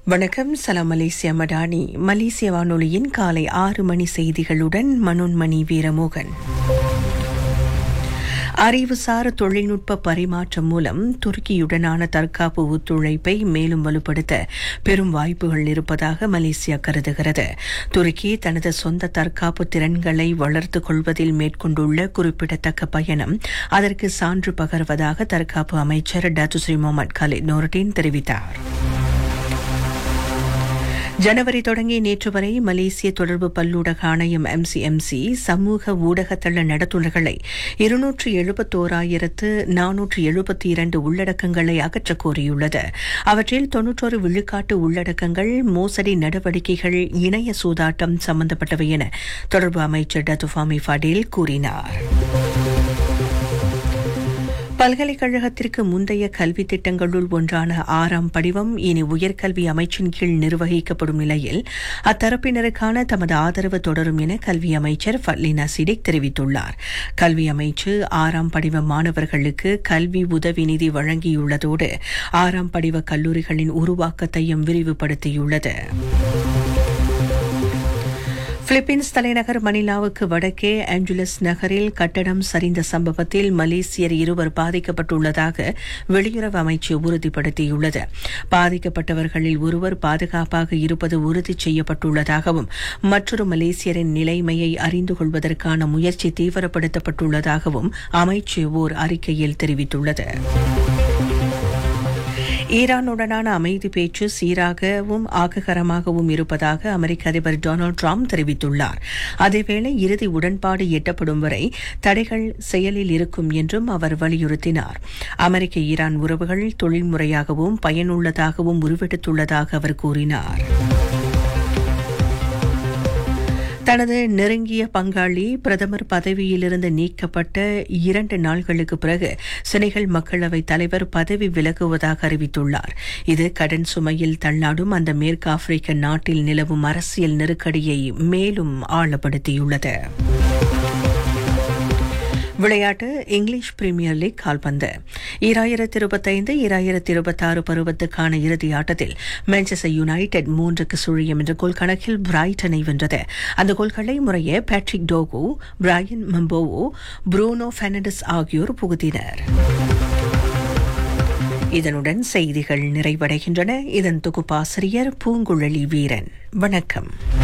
வணக்கம் சலாம் மலேசியா மடானி மலேசிய வானொலியின் காலை ஆறு மணி செய்திகளுடன் மனோன்மணி வீரமோகன் அறிவுசார் தொழில்நுட்ப பரிமாற்றம் மூலம் துருக்கியுடனான தற்காப்பு ஒத்துழைப்பை மேலும் வலுப்படுத்த பெரும் வாய்ப்புகள் இருப்பதாக மலேசியா கருதுகிறது துருக்கி தனது சொந்த தற்காப்பு திறன்களை வளர்த்துக் கொள்வதில் மேற்கொண்டுள்ள குறிப்பிடத்தக்க பயணம் அதற்கு சான்று பகர்வதாக தற்காப்பு அமைச்சர் doctor Sri Mohamed Khaled Nordin தெரிவித்தார் ஜனவரி தொடங்கி நேற்று வரை மலேசிய தொடர்பு பல்லூடக ஆணையம் எம்சிஎம்சி சமூக ஊடகத்தள நடத்துனர்களை இருநூற்று எழுபத்தோராயிரத்து நானூற்று எழுபத்தி இரண்டு உள்ளடக்கங்களை அகற்றக் கோரியுள்ளது அவற்றில் தொன்னூற்றொரு விழுக்காட்டு உள்ளடக்கங்கள் மோசடி நடவடிக்கைகள் இணைய சூதாட்டம் சம்பந்தப்பட்டவை என தொடர்பு அமைச்சர் டத்துஃபாமி ஃபடேல் கூறினார் பல்கலைக்கழகத்திற்கு முந்தைய கல்வி திட்டங்களுள் ஒன்றான ஆறாம் படிவம் இனி உயர்கல்வி அமைச்சின் கீழ் நிர்வகிக்கப்படும் நிலையில் அத்தரப்பினருக்கான தமது ஆதரவு தொடரும் என கல்வி அமைச்சர் ஃபட்லினா சிடிக் தெரிவித்துள்ளார் கல்வி அமைச்சு ஆறாம் படிவ மாணவர்களுக்கு கல்வி உதவி நிதி வழங்கியுள்ளதோடு ஆறாம் படிவ கல்லூரிகளின் உருவாக்கத்தையும் விரிவுபடுத்தியுள்ளது பிலிப்பீன்ஸ் தலைநகர் மணிலாவுக்கு வடக்கே ஆஞ்சுலஸ் நகரில் கட்டடம் சரிந்த சம்பவத்தில் மலேசியர் இருவர் பாதிக்கப்பட்டுள்ளதாக வெளியுறவு அமைச்சு உறுதிப்படுத்தியுள்ளது பாதிக்கப்பட்டவர்களில் ஒருவர் பாதுகாப்பாக இருப்பது உறுதி செய்யப்பட்டுள்ளதாகவும் மற்றொரு மலேசியரின் நிலைமையை அறிந்து கொள்வதற்கான முயற்சி தீவிரப்படுத்தப்பட்டுள்ளதாகவும் அமைச்சு ஓர் அறிக்கையில் தெரிவித்துள்ளது ஈரானுடனான அமைதி பேச்சு சீராகவும் ஆக்ககரமாகவும் இருப்பதாக அமெரிக்க அதிபர் டொனால்டு டிரம்ப் தெரிவித்துள்ளார் அதேவேளை இறுதி உடன்பாடு எட்டப்படும் வரை தடைகள் செயலில் இருக்கும் என்றும் அவர் வலியுறுத்தினார் அமெரிக்க ஈரான் உறவுகள் தொழில்முறையாகவும் பயனுள்ளதாகவும் உருவெடுத்துள்ளதாக அவர் கூறினார் தனது நெருங்கிய பங்காளி பிரதமர் பதவியிலிருந்து நீக்கப்பட்ட இரண்டு நாள்களுக்கு பிறகு செனகல் மக்களவைத் தலைவர் பதவி விலகுவதாக அறிவித்துள்ளார் இது கடன் சுமையில் தள்ளாடும் அந்த மேற்கு ஆப்பிரிக்க நாட்டில் நிலவும் அரசியல் நெருக்கடியை மேலும் ஆழப்படுத்தியுள்ளது விளையாட்டு இங்கிலீஷ் பிரீமியர் லீக் கால்பந்து ஈராயிரத்தி இருபத்தைந்து ஈராயிரத்தி இருபத்தாறு பருவத்துக்கான இறுதி ஆட்டத்தில் மான்செஸ்டர் யுனைடெட் மூன்றுக்கு சுழியம் என்ற கோல் கணக்கில் பிரைட்டனை வென்றது அந்த கோல்களை முறையே Patrick Dorgu Bryan Mbeumo Bruno Fernandes ஆகியோர் புகுத்தினர் இதனுடன் செய்திகள் நிறைவடைகின்றன இதன் தொகுப்பாசிரியர் பூங்குழலி வீரன் வணக்கம்